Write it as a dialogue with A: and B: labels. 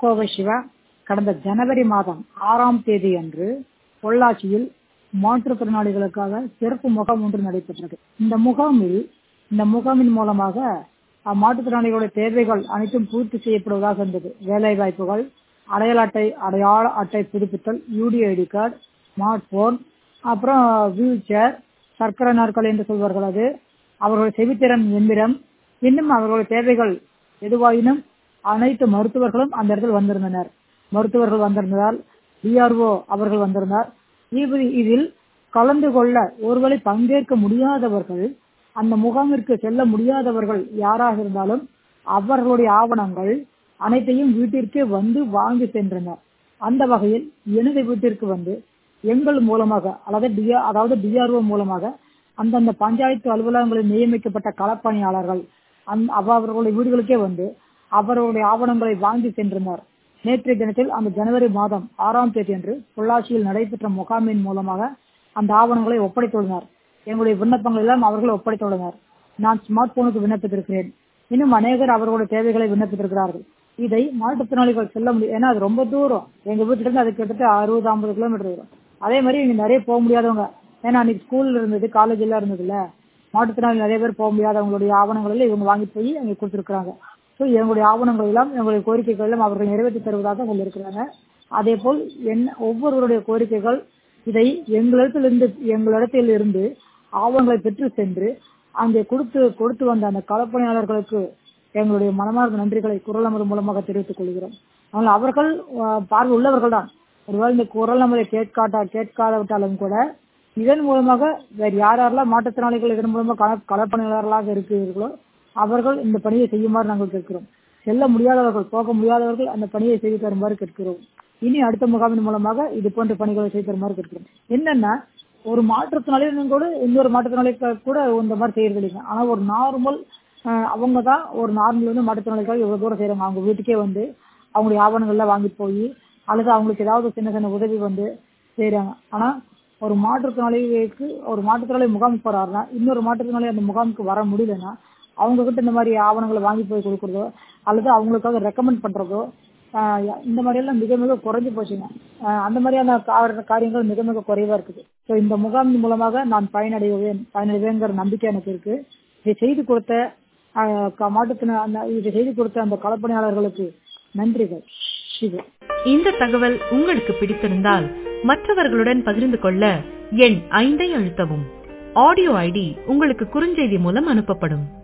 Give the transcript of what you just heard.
A: கோவை சிவா கடந்த ஜனவரி மாதம் ஆறாம் தேதி அன்று பொள்ளாச்சியில் மாற்றுத்திறனாளிகளுக்காக சிறப்பு முகாம் ஒன்று நடைபெற்றது இந்த முகாமில் இந்த முகாமின் மூலமாக அம்மாற்றுத்திறனாளிகளுடைய தேவைகள் அனைத்தும் பூர்த்தி செய்யப்படுவதாக இருந்தது வேலை வாய்ப்புகள் அடையாள அட்டை அடையாள அட்டை புதுப்பித்தல் யூடிஐடி கார்டு ஸ்மார்ட் போன் அப்புறம் வீல் சேர் சர்க்கரை நாற்காலி என்று சொல்வார்கள் அது அவர்களுடைய செவித்திறன் எந்திரம் இன்னும் அவர்களுடைய தேவைகள் எதுவாயினும் அனைத்து மருத்துவர்களும் அந்த இடத்தில் வந்திருந்தனர் மருத்துவர்கள் வந்திருந்ததால் டிஆர்ஓ அவர்கள் வந்திருந்தார் இதில் கலந்து கொள்ள ஒருவேளை பங்கேற்க முடியாதவர்கள் அந்த முகாமிற்கு செல்ல முடியாதவர்கள் யாராக இருந்தாலும் அவர்களுடைய ஆவணங்கள் அனைத்தையும் வீட்டிற்கே வந்து வாங்கி சென்றனர் அந்த வகையில் எனது வீட்டிற்கு வந்து எங்கள் மூலமாக அதாவது டிஆ அதாவது டிஆர்ஓ மூலமாக அந்தந்த பஞ்சாயத்து அலுவலகங்களில் நியமிக்கப்பட்ட களப்பணியாளர்கள் அந் அவர்களுடைய வீடுகளுக்கே வந்து அவர்களுடைய ஆவணங்களை வாங்கி சென்றனர் நேற்றைய தினத்தில் அந்த ஜனவரி மாதம் ஆறாம் தேதி அன்று பொள்ளாச்சியில் நடைபெற்ற முகாமின் மூலமாக அந்த ஆவணங்களை ஒப்படைத்துள்ளனர் எங்களுடைய விண்ணப்பங்கள் எல்லாம் அவர்கள் ஒப்படைத்துள்ளனர் நான் ஸ்மார்ட் போனுக்கு விண்ணப்பித்திருக்கிறேன் இன்னும் அநேகர் அவர்களுடைய தேவைகளை விண்ணப்பித்திருக்கிறார்கள் இதை மாற்றுத்திறனாளிகள் செல்ல முடியும் ஏன்னா அது ரொம்ப தூரம் எங்க வீட்டுல இருந்து அது கிட்டத்தட்ட அறுபது ஐம்பது கிலோமீட்டர் வரும் அதே மாதிரி இங்க நிறைய போக முடியாதவங்க ஏன்னா அன்னைக்கு ஸ்கூல்ல இருந்தது காலேஜ் எல்லாம் இருந்ததுல மாற்றுத்திறனாளி நிறைய பேர் போக முடியாதவங்களுடைய ஆவணங்கள் இவங்க வாங்கி போய் அங்கே கொடுத்துருக்காங்க ஸோ எங்களுடைய ஆவணங்கள் எல்லாம் எங்களுடைய கோரிக்கைகள் எல்லாம் அவர்கள் நிறைவேற்றி தருவதாக சொல்லியிருக்கிறாங்க அதே போல் என் ஒவ்வொருவருடைய கோரிக்கைகள் இதை எங்களிடத்திலிருந்து எங்களிடத்தில் இருந்து ஆவணங்களை பெற்று சென்று அங்கே கொடுத்து கொடுத்து வந்த அந்த களப்பணியாளர்களுக்கு எங்களுடைய மனமார்ந்த நன்றிகளை குரல் அமர் மூலமாக தெரிவித்துக் கொள்கிறோம் ஆனால் அவர்கள் பார்வை உள்ளவர்கள் தான் ஒருவேளை இந்த குரல் அமரை கேட்காட்டா கேட்காவிட்டாலும் கூட இதன் மூலமாக வேறு யார் யாரெல்லாம் மாற்றுத்திறனாளிகள் இதன் மூலமாக களப்பணியாளர்களாக இருக்கிறீர்களோ அவர்கள் இந்த பணியை செய்யுமாறு நாங்கள் கேட்கிறோம் செல்ல முடியாதவர்கள் போக முடியாதவர்கள் அந்த பணியை செய்து தருமாறு கேட்கிறோம் இனி அடுத்த முகாமின் மூலமாக இது போன்ற பணிகளை செய்து தருமாறு கேட்கிறோம் என்னன்னா ஒரு மாற்றுத்திறனாளி கூட இன்னொரு மாற்றுத்திறனாளி கூட இந்த மாதிரி செய்யறது இல்லைங்க ஆனா ஒரு நார்மல் அவங்க தான் ஒரு நார்மல் வந்து மாற்றுத்திறனாளிக்காக இவ்வளவு தூரம் செய்யறாங்க அவங்க வீட்டுக்கே வந்து அவங்களுடைய ஆவணங்கள்லாம் வாங்கி போய் அல்லது அவங்களுக்கு ஏதாவது சின்ன சின்ன உதவி வந்து செய்யறாங்க ஆனா ஒரு மாற்றுத்திறனாளிகளுக்கு ஒரு மாற்றுத்திறனாளி முகாம் போறாருன்னா இன்னொரு மாற்றுத்திறனாளி அந்த முகாமுக்கு வர முடியலன்னா அவங்க கிட்ட இந்த மாதிரி ஆவணங்களை வாங்கி போய் கொடுக்கறதோ அல்லது அவங்களுக்காக ரெக்கமெண்ட் பண்றதோ இந்த மாதிரி எல்லாம் மிக மிக குறைஞ்சு போச்சுங்க அந்த மாதிரியான காரியங்கள் மிக மிக குறைவா இருக்குது ஸோ இந்த முகாமின் மூலமாக நான் பயனடைவேன் பயனடைவேங்கிற நம்பிக்கை எனக்கு இருக்கு இதை செய்து கொடுத்த மாட்டுத்தின இதை செய்து கொடுத்த அந்த களப்பணியாளர்களுக்கு நன்றிகள் இது
B: இந்த தகவல் உங்களுக்கு பிடித்திருந்தால் மற்றவர்களுடன் பகிர்ந்து கொள்ள எண் ஐந்தை அழுத்தவும் ஆடியோ ஐடி உங்களுக்கு குறுஞ்செய்தி மூலம் அனுப்பப்படும்